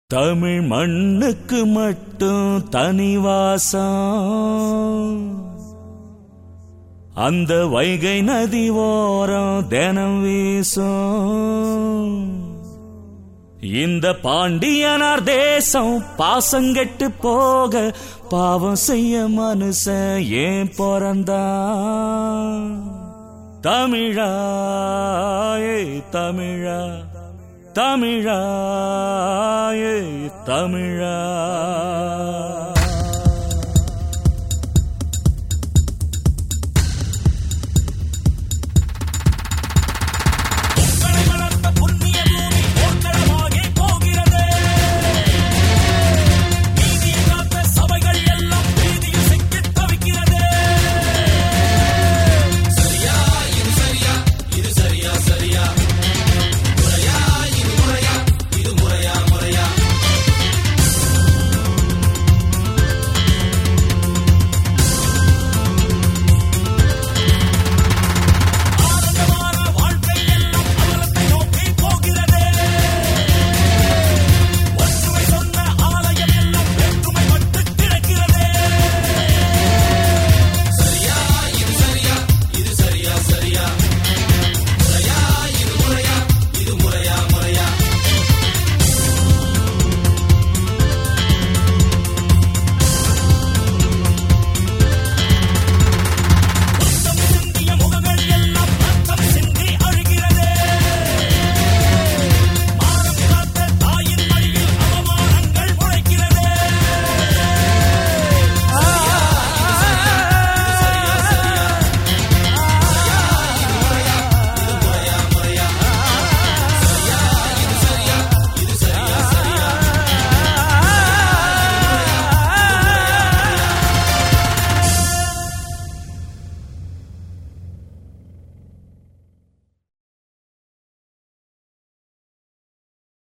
தமிழ் மண்ணுக்கு மட்டும் தனிவாசம் அந்த வைகை நதி ஓரம் தினம் வீசும் இந்த பாண்டியனார் தேசம் பாசங்கெட்டு போக பாவம் செய்ய மனுஷன் ஏன் பிறந்தான் தமிழா ஏய் தமிழா தமிழா ஏய் தமிழா